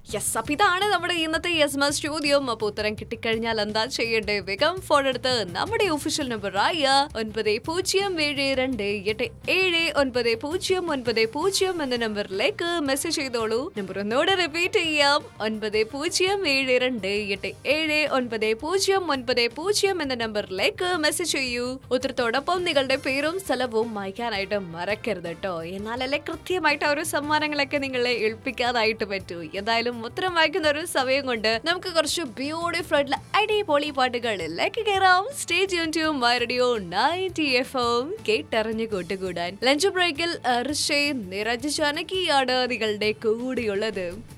yes അപ്പൊ ഇതാണ് നമ്മുടെ ഇന്നത്തെ യെസ് മസ് ചോദ്യം അപ്പൊ ഉത്തരം കിട്ടിക്കഴിഞ്ഞാൽ എന്താ ചെയ്യേണ്ടേ വേഗം ഫോൺ എടുത്ത് നമ്മുടെ ഒഫീഷ്യൽ നമ്പറായ ഒൻപത് പൂജ്യം ഏഴ് രണ്ട് എട്ട് ഏഴ് ഒൻപത് പൂജ്യം ഒൻപത് പൂജ്യം എന്ന നമ്പറിലേക്ക് മെസ്സേജ് ചെയ്തോളൂ നമ്പർ ഒന്നോടെ റിപ്പീറ്റ് ചെയ്യാം ഒൻപത് പൂജ്യം ഏഴ് രണ്ട് എട്ട് ഏഴ് ഒൻപത് പൂജ്യം ഒൻപത് പൂജ്യം എന്ന നമ്പറിലേക്ക് മെസ്സേജ് ചെയ്യൂ ഉത്തരത്തോടൊപ്പം നിങ്ങളുടെ പേരും സ്ഥലവും വായിക്കാനായിട്ട് മറക്കരുത് കേട്ടോ എന്നാലല്ലേ കൃത്യമായിട്ട് ആ ഒരു സമ്മാനങ്ങളൊക്കെ നിങ്ങളെ ഏൽപ്പിക്കാനായിട്ട് പറ്റൂ എന്തായാലും ഉത്തരം വായിക്കുന്ന ഒരു സമയം കൊണ്ട് നമുക്ക് കുറച്ച് ബ്യൂട്ടിഫുൾ ആയിട്ടുള്ള അടിപൊളി പാട്ടുകളിലേക്ക് കയറാം stage to my radio ninety F M കേട്ടറിഞ്ഞു കൂട്ടുകൂടാൻ ലഞ്ച് ബ്രേക്കിൽ ഋഷേ നിരജ് ജാനകിയാണ് നിങ്ങളുടെ കൂടെയുള്ളത്